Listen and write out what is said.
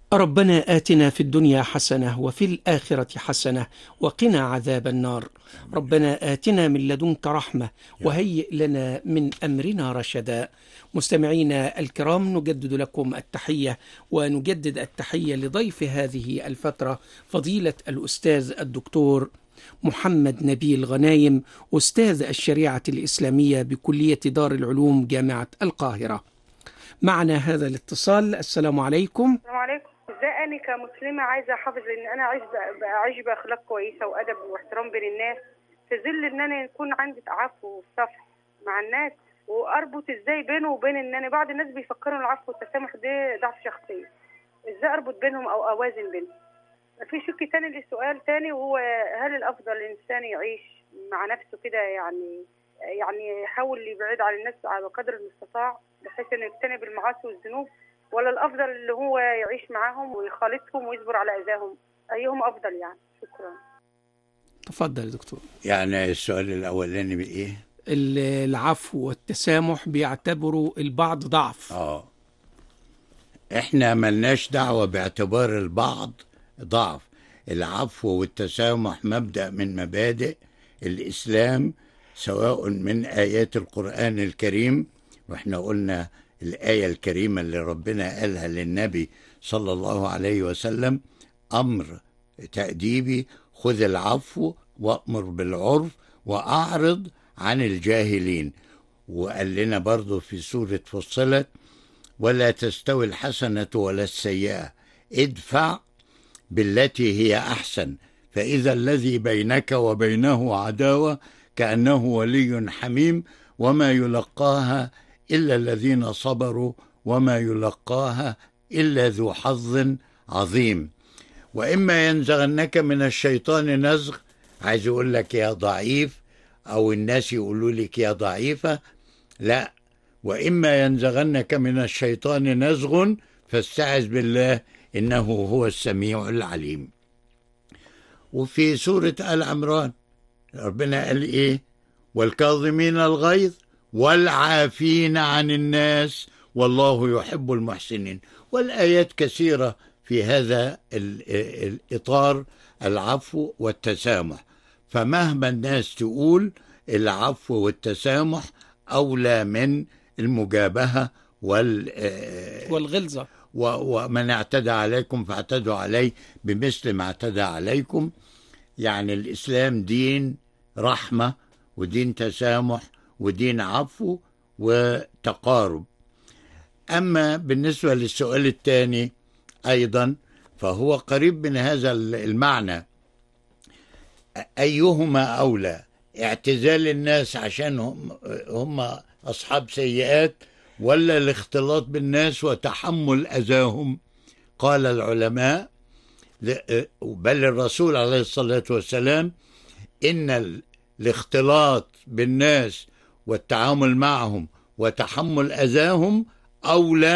ربنا آتنا في الدنيا حسنة وفي الآخرة حسنة وقنا عذاب النار ربنا آتنا من لدنك رحمة وهيئ لنا من أمرنا رشدا مستمعينا الكرام نجدد لكم التحية ونجدد التحية لضيف هذه الفترة فضيلة الأستاذ الدكتور محمد نبيل غنايم أستاذ الشريعة الإسلامية بكلية دار العلوم جامعة القاهرة معنا هذا الاتصال السلام عليكم السلام عليكم ازاي انا كمسلمه عايزه احافظ ان انا اعيش ب- اعيش باخلاق كويسه وادب واحترام بين الناس في ظل ان انا يكون عندي تعفو وصفح مع الناس واربط ازاي بينه وبين ان انا بعض الناس بيفكروا إن العفو والتسامح ده ضعف شخصيه ازاي اربط بينهم او اوازن بينهم في شك تاني للسؤال تاني وهو هل الافضل الانسان يعيش مع نفسه كده يعني يعني يحاول يبعد عن الناس على قدر المستطاع بحيث انه يجتنب المعاصي والذنوب ولا الافضل اللي هو يعيش معاهم ويخالطهم ويصبر على اذاهم ايهم افضل يعني شكرا تفضل يا دكتور يعني السؤال الاولاني بايه ال- العفو والتسامح بيعتبروا البعض ضعف اه احنا ملناش دعوة باعتبار البعض ضعف العفو والتسامح مبدأ من مبادئ الإسلام سواء من آيات القرآن الكريم واحنا قلنا الآية الكريمة اللي ربنا قالها للنبي صلى الله عليه وسلم أمر تأديبي خذ العفو وأمر بالعرف وأعرض عن الجاهلين وقال لنا برضو في سورة فصلت ولا تستوي الحسنة ولا السيئة ادفع بالتي هي أحسن فإذا الذي بينك وبينه عداوة كأنه ولي حميم وما يلقاها إلا الذين صبروا وما يلقاها إلا ذو حظ عظيم وإما ينزغنك من الشيطان نزغ عايز يقول لك يا ضعيف أو الناس يقولوا لك يا ضعيفة لا وإما ينزغنك من الشيطان نزغ فاستعذ بالله إنه هو السميع العليم وفي سورة آل عمران ربنا قال إيه والكاظمين الغيظ والعافين عن الناس والله يحب المحسنين والآيات كثيرة في هذا ال- الإطار العفو والتسامح فمهما الناس تقول العفو والتسامح أولى من المجابهة وال آه، والغلظة و- ومن اعتدى عليكم فاعتدوا عليه بمثل ما اعتدى عليكم يعني الإسلام دين رحمة ودين تسامح ودين عفو وتقارب أما بالنسبة للسؤال الثاني أيضا فهو قريب من هذا المعنى أيهما أولى اعتزال الناس عشان هم, هم أصحاب سيئات ولا الاختلاط بالناس وتحمل أذاهم قال العلماء ل- بل الرسول عليه الصلاة والسلام إن ال- الاختلاط بالناس والتعامل معهم وتحمل أذاهم أولى